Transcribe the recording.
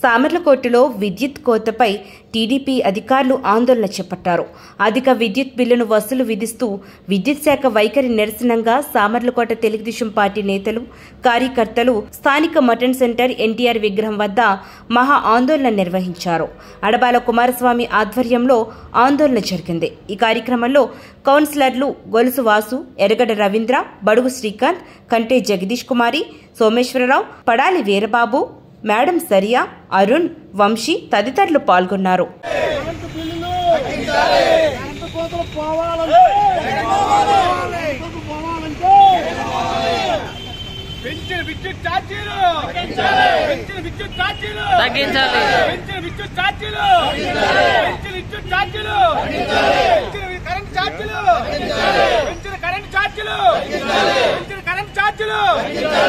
సామర్లకోటలో విద్యుత్ కోతపై టీడీపీ అధికారులు ఆందోళన చేపట్టారు అధిక విద్యుత్ బిల్లును వసూలు విధిస్తూ విద్యుత్ శాఖ వైఖరి నిరసనంగా సామర్లకోట తెలుగుదేశం పార్టీ నేతలు కార్యకర్తలు స్థానిక మటన్ సెంటర్ ఎన్టీఆర్ విగ్రహం వద్ద మహా ఆందోళన నిర్వహించారు అడబాల కుమారస్వామి ఆధ్వర్యంలో ఆందోళన జరిగింది ఈ కార్యక్రమంలో కౌన్సిలర్లు గొలుసు వాసు ఎరగడ రవీంద్ర బడుగు శ్రీకాంత్ కంటే జగదీష్ కుమారి సోమేశ్వరరావు పడాలి వీరబాబు మేడం సరియా అరుణ్ వంశీ తదితరులు పాల్గొన్నారు కరెంటు బిల్లులు కరెంటు కోతలు పోవాలంటే కోతలు పోవాలంటే పెంచిన విద్యుత్ ఛార్జీలు పెంచిన విద్యుత్ ఛార్జీలు తగ్గించాలి పెంచిన విద్యుత్ ఛార్జీలు పెంచిన విద్యుత్ ఛార్జీలు పెంచిన కరెంట్ ఛార్జీలు పెంచిన కరెంట్ ఛార్జీలు పెంచిన కరెంట్ ఛార్జీలు